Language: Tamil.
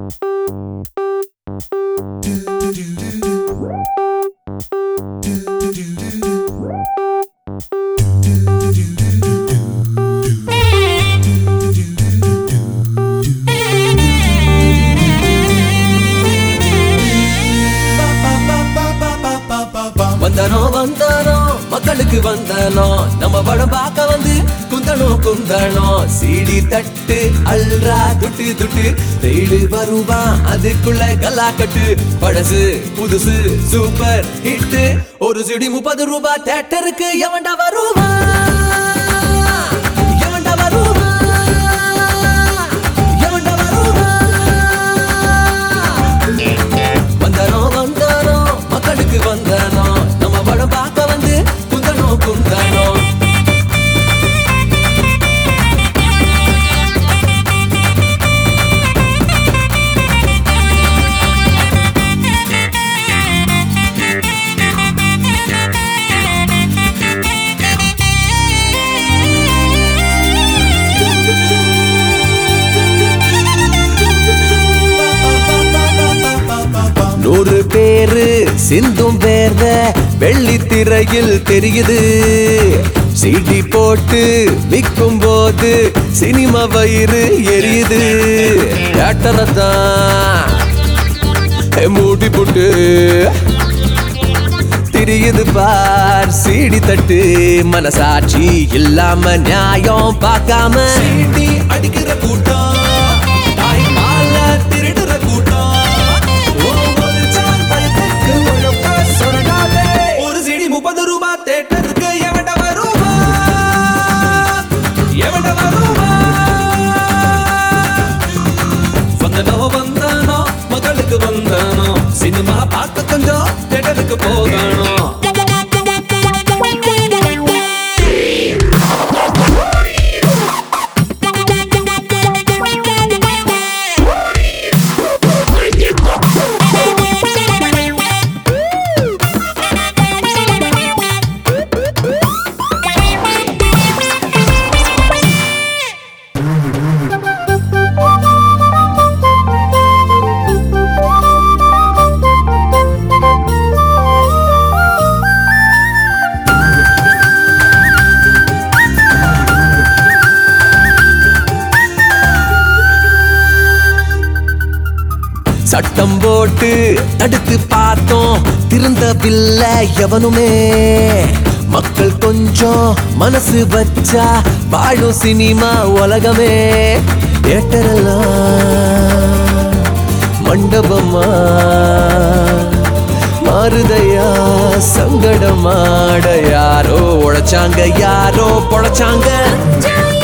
வந்தானோ வந்தானோ மக்களுக்கு வந்தானோ நம்ம படம் பார்க்க வந்து குந்தனோ குந்தனோ சீடி தட்டு அல்ரா துட்டு துட்டு தேடு வருவா அதுக்குள்ள கல்லா கட்டு பழசு புதுசு சூப்பர் ஹிட் ஒரு சிடி முப்பது ரூபாய் தேட்டருக்கு எவன்டா வருவா எவன்டா வருவா எவன்டா வருவா வந்தானோ வந்தானோ மக்களுக்கு வந்தானோ நம்ம படம் பார்க்க வந்து குந்தனோ குந்தானோ நூறு பேரு சிந்தும் பேர்த வெள்ளி திரையில் தெரியுது சிடி போட்டு விற்கும் போது சினிமா வயிறு எரியுது ஏட்டரத்தான் மூடி போட்டு திரியுது பார் சீடி தட்டு மனசாட்சி இல்லாம நியாயம் பார்க்காம சீடி அடிக்கிற கூட்டம் தாய் பால திருடுற கூட்டம் ஒவ்வொரு சான் பயத்துக்கு ஒழுங்கா சொல்லாதே. ஒரு சீடி முப்பது ரூபாய் தேட்டருக்கு எவன்ட வருவா எவன்ட வருவா வந்தனோ வந்தானோ மகளுக்கு வந்தானோ சினிமா பார்க்க கொஞ்சம் தேட்டருக்கு போகணும் சட்டம் போட்டு தடுத்து பார்த்தோம் திருந்தவில்ல எவனுமே மக்கள் கொஞ்சம் மனசு வச்சா வாழும் சினிமா உலகமே தேட்டரெல்லாம் மண்டபமா மாறுதையா சங்கடமாட யாரோ உழைச்சாங்க யாரோ பொழைச்சாங்க